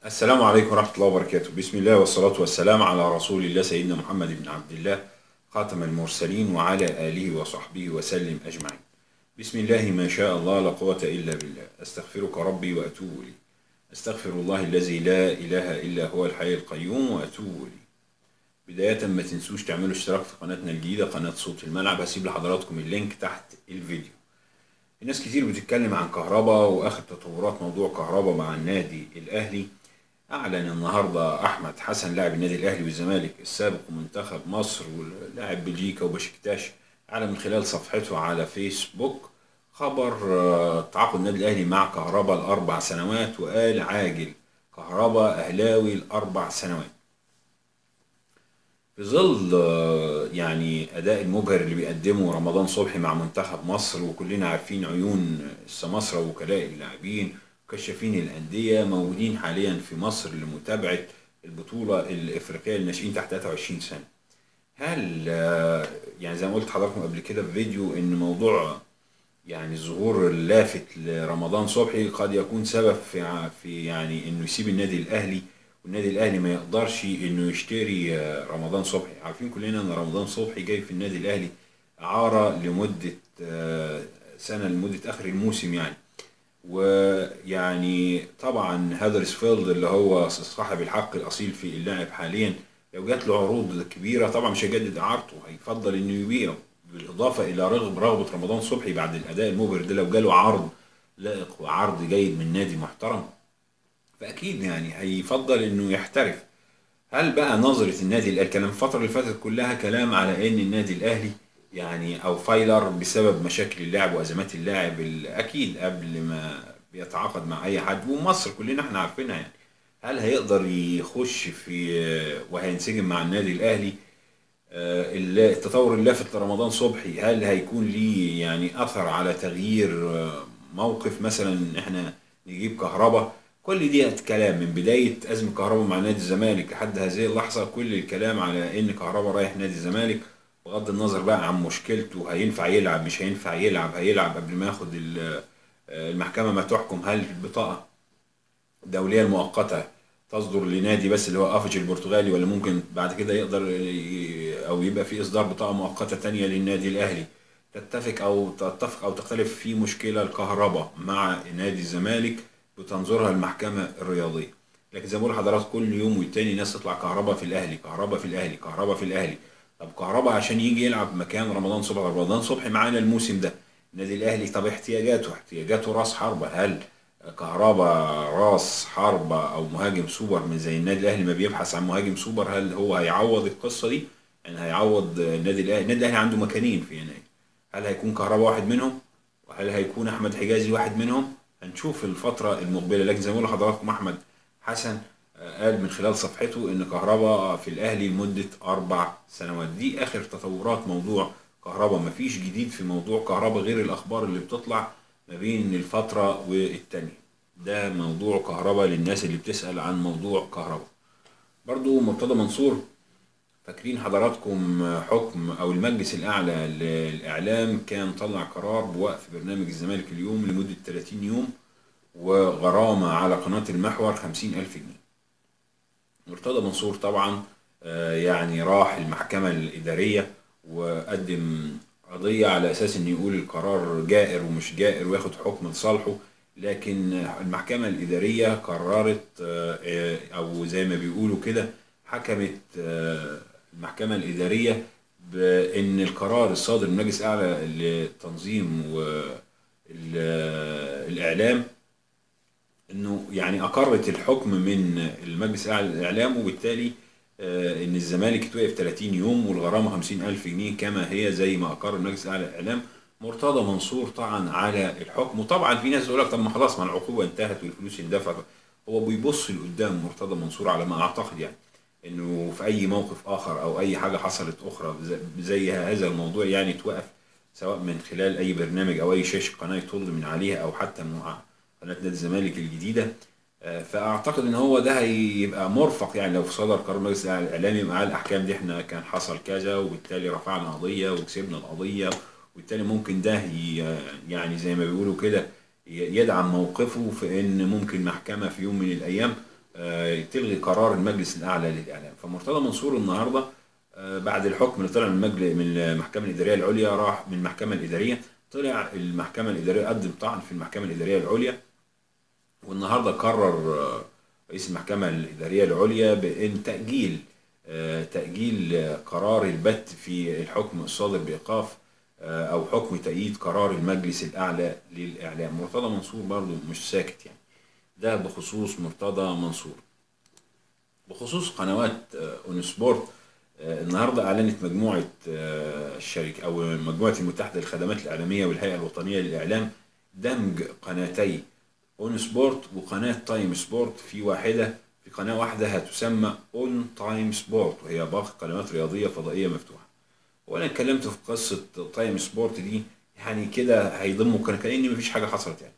السلام عليكم ورحمة الله وبركاته بسم الله والصلاة والسلام على رسول الله سيدنا محمد بن عبد الله خاتم المرسلين وعلى آله وصحبه وسلم أجمعين بسم الله ما شاء الله لا قوة إلا بالله أستغفرك ربي وأتوب إليه أستغفر الله الذي لا إله إلا هو الحي القيوم وأتوب إليه بداية ما تنسوش تعملوا اشتراك في قناتنا الجديدة قناة صوت الملعب هسيب لحضراتكم اللينك تحت الفيديو في ناس كتير بتتكلم عن كهربا واخر تطورات موضوع كهربا مع النادي الاهلي اعلن النهارده احمد حسن لاعب النادي الاهلي والزمالك السابق ومنتخب مصر ولاعب بلجيكا وبشكتاش اعلن من خلال صفحته على فيسبوك خبر آه، تعاقد النادي الاهلي مع كهربا لاربع سنوات وقال عاجل كهربا اهلاوي لاربع سنوات في ظل آه، يعني اداء المبهر اللي بيقدمه رمضان صبحي مع منتخب مصر وكلنا عارفين عيون السماسرة وكلاء اللاعبين وكشافين الانديه موجودين حاليا في مصر لمتابعه البطوله الافريقيه للناشئين تحت 23 سنه. هل آه، يعني زي ما قلت لحضراتكم قبل كده في فيديو ان موضوع يعني الظهور اللافت لرمضان صبحي قد يكون سبب في ع- في يعني انه يسيب النادي الاهلي والنادي الاهلي ما يقدرش انه يشتري آه، رمضان صبحي عارفين كلنا ان رمضان صبحي جاي في النادي الاهلي اعاره لمده آه، سنه لمده اخر الموسم يعني ويعني طبعا هادرسفيلد اللي هو صاحب الحق الاصيل في اللاعب حاليا لو جات له عروض كبيره طبعا مش هيجدد اعارته هيفضل انه يبيعه بالاضافه الى رغب رغبه رمضان صبحي بعد الاداء المبهر ده لو جاله عرض لائق وعرض جيد من نادي محترم فاكيد يعني هيفضل انه يحترف هل بقى نظرة النادي الأهلي كلام الفترة اللي فاتت كلها كلام على إن النادي الأهلي يعني أو فايلر بسبب مشاكل اللاعب وأزمات اللاعب ال- أكيد قبل ما بيتعاقد مع أي حد ومصر كلنا إحنا عارفينها يعني هل هيقدر يخش في وهينسجم مع النادي الأهلي آه، الل- التطور اللافت لرمضان صبحي هل هيكون ليه يعني أثر على تغيير آه، موقف مثلا إن إحنا نجيب كهربا كل دي كلام من بداية أزمة كهربا مع نادي الزمالك لحد هذه اللحظة كل الكلام على إن كهربا رايح نادي الزمالك بغض النظر بقى عن مشكلته هينفع يلعب مش هينفع يلعب هيلعب قبل ما ياخد ال- المحكمة ما تحكم هل البطاقة الدولية المؤقتة تصدر لنادي بس اللي هو افج البرتغالي ولا ممكن بعد كده يقدر ي- او يبقى في اصدار بطاقة مؤقتة تانية للنادي الاهلي تتفق او تتفق او تختلف في مشكلة الكهرباء مع نادي الزمالك بتنظرها المحكمة الرياضية لكن زي ما بقول لحضرتك كل يوم والتاني ناس تطلع كهرباء في الاهلي كهرباء في الاهلي كهرباء في الاهلي طب كهرباء عشان يجي يلعب مكان رمضان صبحي رمضان صبحي معانا الموسم ده النادي الاهلي طب احتياجاته احتياجاته راس حربة هل كهربا راس حربة او مهاجم سوبر من زي النادي الاهلي ما بيبحث عن مهاجم سوبر هل هو هيعوض القصة دي يعني هيعوض النادي الاهلي النادي الاهلي عنده مكانين في يناير هل هيكون كهربا واحد منهم وهل هيكون احمد حجازي واحد منهم هنشوف الفترة المقبلة لكن زي ما بقول لحضراتكم احمد حسن آه، قال من خلال صفحته ان كهربا في الاهلي لمدة اربع سنوات دي اخر تطورات موضوع كهربا مفيش جديد في موضوع كهربا غير الاخبار اللي بتطلع ما بين الفترة والتانية ده موضوع كهربا للناس اللي بتسأل عن موضوع كهربا برضو مرتضى منصور فاكرين حضراتكم حكم او المجلس الاعلى للاعلام كان طلع قرار بوقف برنامج الزمالك اليوم لمدة 30 يوم وغرامة على قناة المحور 50 ألف جنيه مرتضى منصور طبعا آه، يعني راح المحكمة الإدارية وقدم قضية على أساس إن يقول القرار جائر ومش جائر وياخد حكم لصالحه لكن المحكمة الإدارية قررت آه، آه، أو زي ما بيقولوا كده حكمت آه، المحكمة الإدارية بأن القرار الصادر من المجلس الأعلى للتنظيم والإعلام انه يعني اقرت الحكم من المجلس الاعلى للاعلام وبالتالي آه، ان الزمالك اتوقف 30 يوم والغرامه 50 الف جنيه كما هي زي ما اقر المجلس الاعلى للاعلام مرتضى منصور طعن على الحكم وطبعا في ناس تقول لك طب ما خلاص ما العقوبه انتهت والفلوس اندفعت هو بيبص لقدام مرتضى منصور على ما اعتقد يعني انه في اي موقف اخر او اي حاجه حصلت اخرى زي- زي هذا الموضوع يعني توقف سواء من خلال اي برنامج او اي شاشه قناه يطل من عليها او حتى مع قناه نادي الزمالك الجديده آه، فاعتقد ان هو ده هيبقى مرفق يعني لو صدر قرار مجلس الاعلامي مع الاحكام دي احنا كان حصل كذا وبالتالي رفعنا قضيه وكسبنا القضيه وبالتالي ممكن ده ي- يعني زي ما بيقولوا كده ي- يدعم موقفه في ان ممكن محكمه في يوم من الايام آه، تلغي قرار المجلس الاعلى للاعلام فمرتضى منصور النهارده آه، بعد الحكم اللي طلع من المجل من المحكمه الاداريه العليا راح من المحكمه الاداريه طلع المحكمه الاداريه قدم طعن في المحكمه الاداريه العليا والنهارده قرر آه، رئيس المحكمه الاداريه العليا بان تاجيل آه، تاجيل آه، قرار البت في الحكم الصادر بايقاف آه، او حكم تأييد قرار المجلس الاعلى للاعلام مرتضى منصور برضو مش ساكت يعني ده بخصوص مرتضى منصور بخصوص قنوات آه، اون سبورت آه، النهارده اعلنت مجموعه آه، الشركه او مجموعه المتحده للخدمات الاعلاميه والهيئه الوطنيه للاعلام دمج قناتي اون سبورت وقناه تايم سبورت في واحده في قناه واحده هتسمى اون تايم سبورت وهي باقي قنوات رياضيه فضائيه مفتوحه وانا اتكلمت في قصه تايم سبورت دي يعني كده هيضموا كان كأن مفيش حاجه حصلت يعني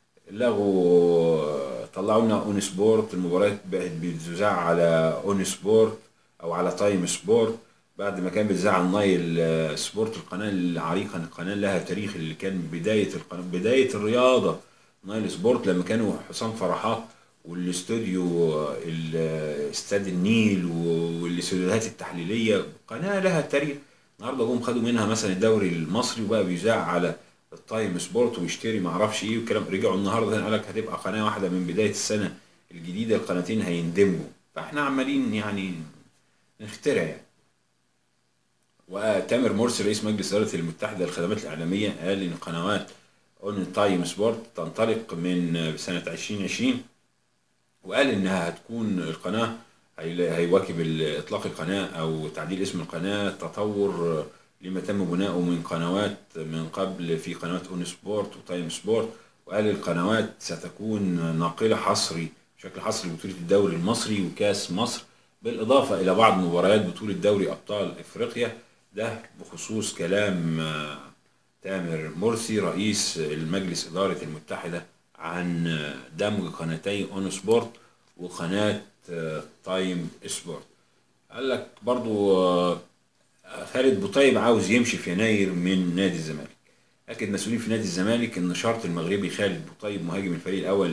لغوا طلعوا لنا اون سبورت المباريات بقت بتذاع على اون سبورت او على تايم سبورت بعد ما كان بيتذاع على نايل آه، سبورت القناه العريقه القناه لها تاريخ اللي كان بدايه القناه بدايه الرياضه نايل سبورت لما كانوا حسام فرحات والاستوديو آه، ال- استاد النيل والاستوديوهات التحليليه قناه لها تاريخ النهارده جم خدوا منها مثلا الدوري المصري وبقى بيذاع على التايم سبورت ويشتري ما اعرفش ايه والكلام رجعوا النهارده تاني قال لك هتبقى قناه واحده من بدايه السنه الجديده القناتين هيندمجوا فاحنا عمالين يعني نخترع يعني وتامر مرسي رئيس مجلس اداره المتحده للخدمات الاعلاميه قال ان قنوات اون تايم سبورت تنطلق من سنه 2020 وقال انها هتكون القناه هي- هيواكب ال- اطلاق القناه او تعديل اسم القناه تطور لما تم بناؤه من قنوات من قبل في قناه اون سبورت وتايم سبورت وقال القنوات ستكون ناقله حصري بشكل حصري لبطوله الدوري المصري وكاس مصر بالاضافه الى بعض مباريات بطوله دوري ابطال افريقيا ده بخصوص كلام آه، تامر مرسي رئيس المجلس إدارة المتحدة عن آه، دمج قناتي اون سبورت وقناة آه، تايم سبورت قال لك برضو آه، خالد بوطيب عاوز يمشي في يناير من نادي الزمالك أكد مسؤولين في نادي الزمالك ان شرط المغربي خالد بوطيب مهاجم الفريق الاول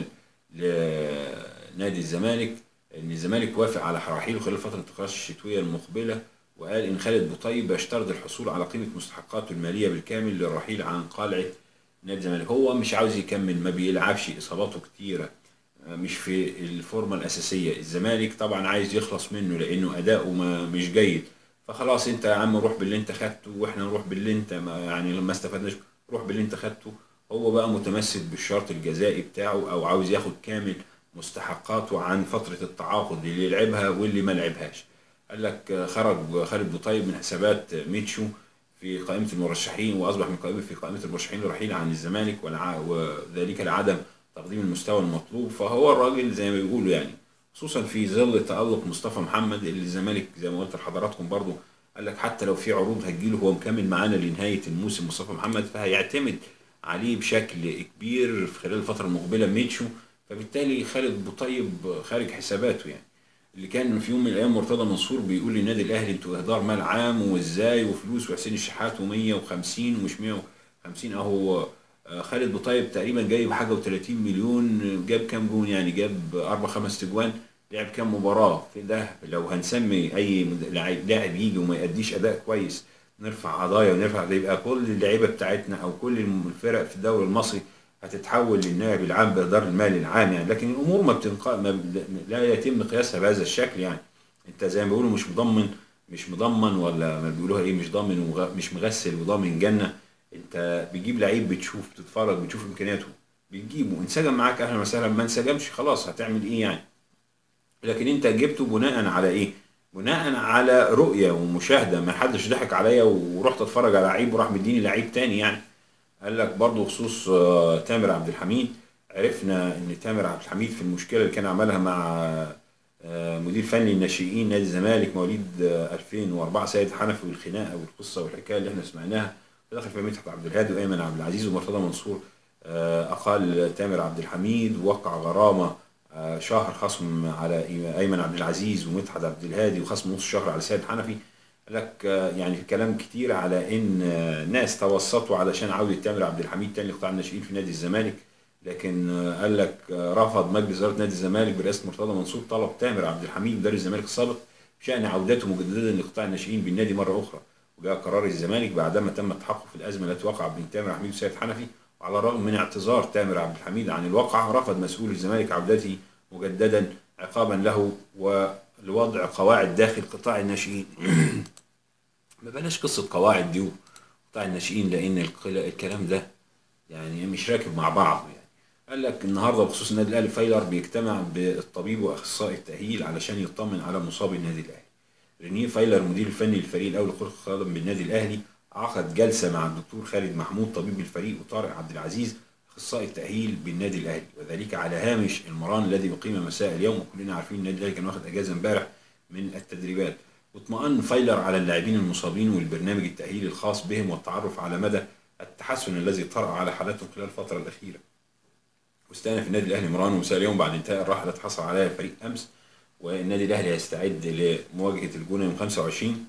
لنادي الزمالك ان الزمالك وافق على رحيله خلال فتره الانتقالات الشتويه المقبله وقال ان خالد بوطيب يشترط الحصول على قيمه مستحقاته الماليه بالكامل للرحيل عن قلعه نادي الزمالك هو مش عاوز يكمل ما بيلعبش اصاباته كتيره مش في الفورمه الاساسيه الزمالك طبعا عايز يخلص منه لانه اداؤه ما مش جيد فخلاص انت يا عم روح باللي انت خدته واحنا نروح باللي انت ما يعني لما استفدناش روح باللي انت خدته هو بقى متمسك بالشرط الجزائي بتاعه او عاوز ياخد كامل مستحقاته عن فتره التعاقد اللي لعبها واللي ما لعبهاش قال لك خرج خالد بوطيب من حسابات ميتشو في قائمه المرشحين واصبح من قائمه في قائمه المرشحين للرحيل عن الزمالك والع- وذلك لعدم تقديم المستوى المطلوب فهو الراجل زي ما بيقولوا يعني خصوصا في ظل تألق مصطفى محمد اللي الزمالك زي ما قلت لحضراتكم برضو قال لك حتى لو في عروض هتجيله هو مكمل معانا لنهايه الموسم مصطفى محمد فهيعتمد عليه بشكل كبير في خلال الفتره المقبله ميتشو فبالتالي خالد بوطيب خارج حساباته يعني اللي كان في يوم من الايام مرتضى منصور بيقول للنادي الاهلي انتوا اهدار مال عام وازاي وفلوس وحسين الشحات و150 ومش 150 اهو آه، خالد بوطيب تقريبا جايب حاجه و30 مليون جاب كام جون يعني جاب اربع خمس تجوان لعب كام مباراه في ده لو هنسمي اي مد- لاعب لاعب يجي وما يأديش اداء كويس نرفع قضايا ونرفع ده يبقى كل اللعيبه بتاعتنا او كل الفرق في الدوري المصري هتتحول للنائب العام بإدارة المال العام يعني لكن الامور ما بتنقى ما لا يتم قياسها بهذا الشكل يعني انت زي ما بيقولوا مش مضمن مش مضمن ولا ما بيقولوها ايه مش ضامن وغ... مش مغسل وضامن جنه انت بتجيب لعيب بتشوف بتتفرج بتشوف امكانياته بتجيبه انسجم معاك اهلا وسهلا ما انسجمش خلاص هتعمل ايه يعني لكن انت جبته بناء على ايه بناء على رؤيه ومشاهده ما حدش ضحك عليا ورحت اتفرج على لعيب وراح مديني لعيب تاني يعني قال لك برضه خصوص آه، تامر عبد الحميد عرفنا ان تامر عبد الحميد في المشكله اللي كان عملها مع آه، مدير فني الناشئين نادي الزمالك مواليد آه، 2004 سيد حنفي والخناقه والقصه والحكايه اللي احنا سمعناها دخل في مدحت عبد الهادي وايمن عبد العزيز ومرتضى منصور آه، اقال تامر عبد الحميد وقع غرامه آه، شهر خصم على إي- ايمن عبد العزيز ومدحت عبد الهادي وخصم نص شهر على سيد حنفي قال لك آه، يعني كلام كتير على ان آه، ناس توسطوا علشان عوده تامر عبد الحميد تاني لقطاع الناشئين في نادي الزمالك لكن آه، قال لك آه، رفض مجلس اداره نادي الزمالك برئاسه مرتضى منصور طلب تامر عبد الحميد مدرب الزمالك السابق بشان عودته مجددا لقطاع الناشئين بالنادي مره اخرى وجاء قرار الزمالك بعدما تم التحقق في الازمه التي وقع بين تامر حميد وسيد حنفي وعلى الرغم من اعتذار تامر عبد الحميد عن الواقعه رفض مسؤول الزمالك عودته مجددا عقابا له ولوضع قواعد داخل قطاع الناشئين ما بلاش قصه قواعد دي وقطاع الناشئين لان القل- الكلام ده يعني مش راكب مع بعض يعني قال لك النهارده بخصوص النادي الاهلي فايلر بيجتمع بالطبيب واخصائي التاهيل علشان يطمن على مصاب النادي الاهلي رينيه فايلر مدير الفني للفريق الاول لكره القدم بالنادي الاهلي عقد جلسه مع الدكتور خالد محمود طبيب الفريق وطارق عبد العزيز اخصائي التاهيل بالنادي الاهلي وذلك على هامش المران الذي اقيم مساء اليوم وكلنا عارفين النادي الاهلي كان واخد اجازه امبارح من التدريبات واطمأن فايلر على اللاعبين المصابين والبرنامج التاهيلي الخاص بهم والتعرف على مدى التحسن الذي طرأ على حالتهم خلال الفتره الاخيره واستأنف النادي الاهلي مران ومساء اليوم بعد انتهاء الراحه التي حصل عليها الفريق امس والنادي الاهلي هيستعد لمواجهه الجونه يوم 25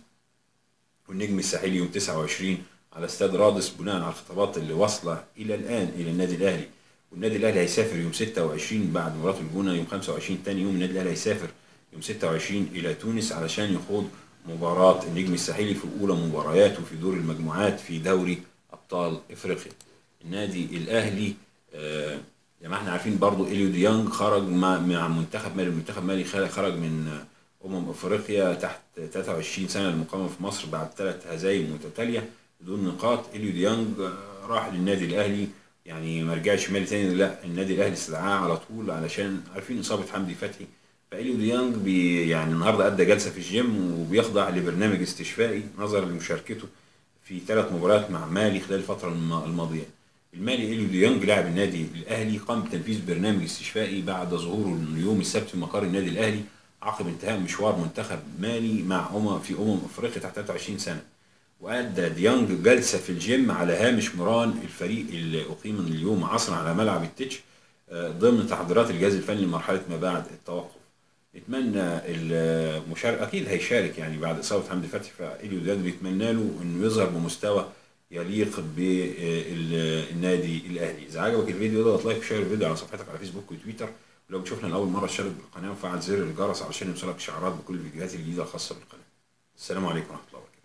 والنجم الساحلي يوم 29 على استاد رادس بناء على الخطابات اللي واصله الى الان الى النادي الاهلي والنادي الاهلي هيسافر يوم 26 بعد مباراه الجونه يوم 25 تاني يوم النادي الاهلي هيسافر يوم 26 الى تونس علشان يخوض مباراه النجم الساحلي في اولى مبارياته في دور المجموعات في دوري ابطال افريقيا النادي الاهلي آه زي ما احنا عارفين برضو اليو ديانج خرج مع مع منتخب مالي المنتخب مالي خرج خرج من آه، امم افريقيا تحت 23 سنه المقامه في مصر بعد ثلاث هزايم متتاليه بدون نقاط اليو ديانج آه، راح للنادي الاهلي يعني ما رجعش مالي تاني لا النادي الاهلي استدعاه على طول علشان عارفين اصابه حمدي فتحي فاليو ديانج بي يعني النهارده ادى جلسه في الجيم وبيخضع لبرنامج استشفائي نظرا لمشاركته في ثلاث مباريات مع مالي خلال الفتره الم- الماضيه المالي اليو ديانج لاعب النادي الاهلي قام بتنفيذ برنامج استشفائي بعد ظهوره يوم السبت في مقر النادي الاهلي عقب انتهاء مشوار منتخب مالي مع امم في امم افريقيا تحت 23 سنه وادى ديانج جلسه في الجيم على هامش مران الفريق اللي اقيم اليوم عصرا على ملعب التتش آه، ضمن تحضيرات الجهاز الفني لمرحله ما بعد التوقف نتمنى المشارك اكيد هيشارك يعني بعد اصابه حمدي فتحي فاليو ديانج نتمنى له انه يظهر بمستوى يليق بالنادي الاهلي اذا عجبك الفيديو ده لايك وشير الفيديو على صفحتك على فيسبوك وتويتر ولو بتشوفنا لاول مره اشترك بالقناه وفعل زر الجرس علشان يوصلك اشعارات بكل الفيديوهات الجديده الخاصه بالقناه السلام عليكم ورحمه الله وبركاته